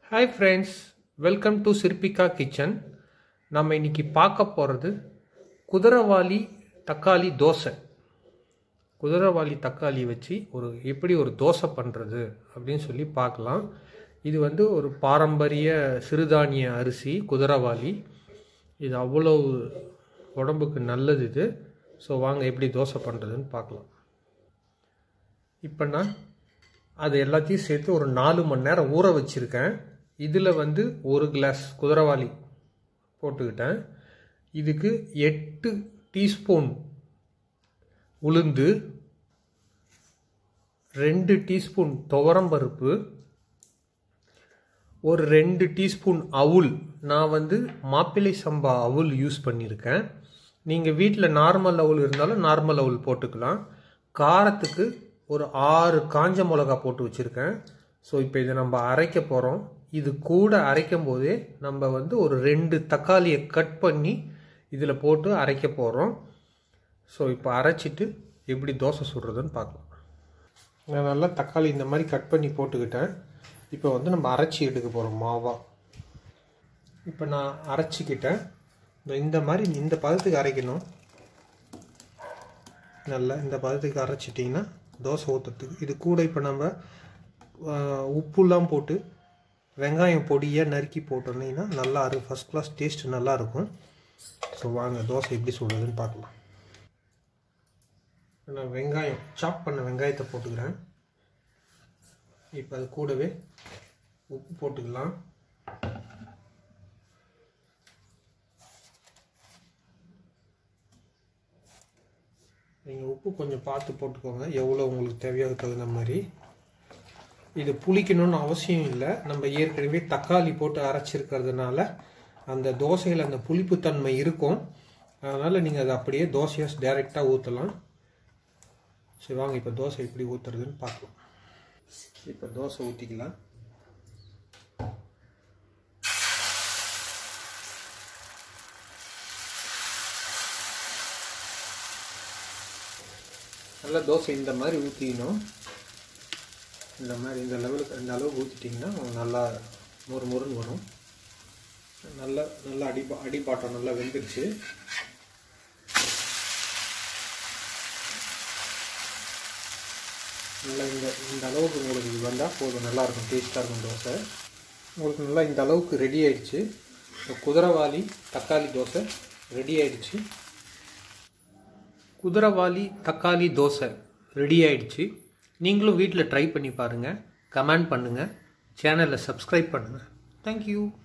hi friends welcome to Sirpika kitchen நம்ம இன்னைக்கு பார்க்க போகிறது குதிரவாளி தக்காளி தோசை குதிரவாளி தக்காளி வச்சு ஒரு எப்படி ஒரு தோசை பண்ணுறது அப்படின்னு சொல்லி பார்க்கலாம் இது வந்து ஒரு பாரம்பரிய சிறுதானிய அரிசி குதிரவாளி இது அவ்வளோ உடம்புக்கு நல்லது இது ஸோ வாங்க எப்படி தோசை பண்ணுறதுன்னு பார்க்கலாம் இப்போ நான் அது எல்லாத்தையும் சேர்த்து ஒரு நாலு மணி நேரம் ஊற வச்சுருக்கேன் இதில் வந்து ஒரு கிளாஸ் குதிரவாளி போட்டுக்கிட்டேன் இதுக்கு எட்டு டீஸ்பூன் உளுந்து ரெண்டு டீஸ்பூன் துவரம்பருப்பு ஒரு ரெண்டு டீஸ்பூன் அவுல் நான் வந்து மாப்பிள்ளை சம்பா அவுல் யூஸ் பண்ணியிருக்கேன் நீங்கள் வீட்டில் நார்மல் அவுல் இருந்தாலும் நார்மல் அவுல் போட்டுக்கலாம் காரத்துக்கு ஒரு ஆறு காஞ்ச மிளகா போட்டு வச்சுருக்கேன் ஸோ இப்போ இதை நம்ம அரைக்க போகிறோம் இது கூட அரைக்கும் போதே நம்ம வந்து ஒரு ரெண்டு தக்காளியை கட் பண்ணி இதில் போட்டு அரைக்க போகிறோம் ஸோ இப்போ அரைச்சிட்டு எப்படி தோசை சுடுறதுன்னு பார்க்கலாம் நான் நல்லா தக்காளி இந்த மாதிரி கட் பண்ணி போட்டுக்கிட்டேன் இப்போ வந்து நம்ம அரைச்சி எடுக்க போகிறோம் மாவா இப்போ நான் அரைச்சிக்கிட்டேன் இந்த மாதிரி இந்த பதத்துக்கு அரைக்கணும் நல்லா இந்த பதத்துக்கு அரைச்சிட்டிங்கன்னா தோசை ஊற்றுறதுக்கு இது கூட இப்போ நம்ம உப்புலாம் போட்டு வெங்காயம் பொடியாக நறுக்கி போட்டோன்னீங்கன்னா நல்லா இருக்கும் ஃபஸ்ட் கிளாஸ் டேஸ்ட் நல்லாயிருக்கும் ஸோ வாங்க தோசை எப்படி சுடுறதுன்னு பார்க்கலாம் நான் வெங்காயம் சாப் பண்ண வெங்காயத்தை போட்டுக்கிறேன் இப்போ அது கூடவே உப்பு போட்டுக்கலாம் நீங்கள் உப்பு கொஞ்சம் பார்த்து போட்டுக்கோங்க எவ்வளோ உங்களுக்கு தேவையாக தகுந்த மாதிரி இது புளிக்கணும்னு அவசியம் இல்லை நம்ம ஏற்கனவே தக்காளி போட்டு அரைச்சிருக்கிறதுனால அந்த தோசையில் அந்த புளிப்புத்தன்மை இருக்கும் அதனால் நீங்கள் அதை அப்படியே தோசையாக டைரெக்டாக ஊற்றலாம் சரி வாங்க இப்போ தோசை எப்படி ஊற்றுறதுன்னு பார்க்கலாம் இப்போ தோசை ஊற்றிக்கலாம் நல்லா தோசை இந்த மாதிரி ஊற்றிக்கணும் இந்த மாதிரி இந்த லெவலுக்கு இந்த அளவுக்கு ஊற்றிட்டிங்கன்னா நல்லா மொறு மொறுன்னு வரும் நல்லா நல்லா அடிபா அடிப்பாட்டம் நல்லா வெந்துருச்சு நல்லா இந்த இந்த அளவுக்கு உங்களுக்கு இது வந்தால் போதும் நல்லாயிருக்கும் டேஸ்ட்டாக இருக்கும் தோசை உங்களுக்கு நல்லா இந்த அளவுக்கு ரெடி ஆயிடுச்சு குதிரவாளி தக்காளி தோசை ரெடி ஆயிடுச்சு குதிரவாளி தக்காளி தோசை ரெடி ஆயிடுச்சு நீங்களும் வீட்டில் ட்ரை பண்ணி பாருங்கள் கமெண்ட் பண்ணுங்கள் சேனலை சப்ஸ்கிரைப் பண்ணுங்கள் தேங்க்யூ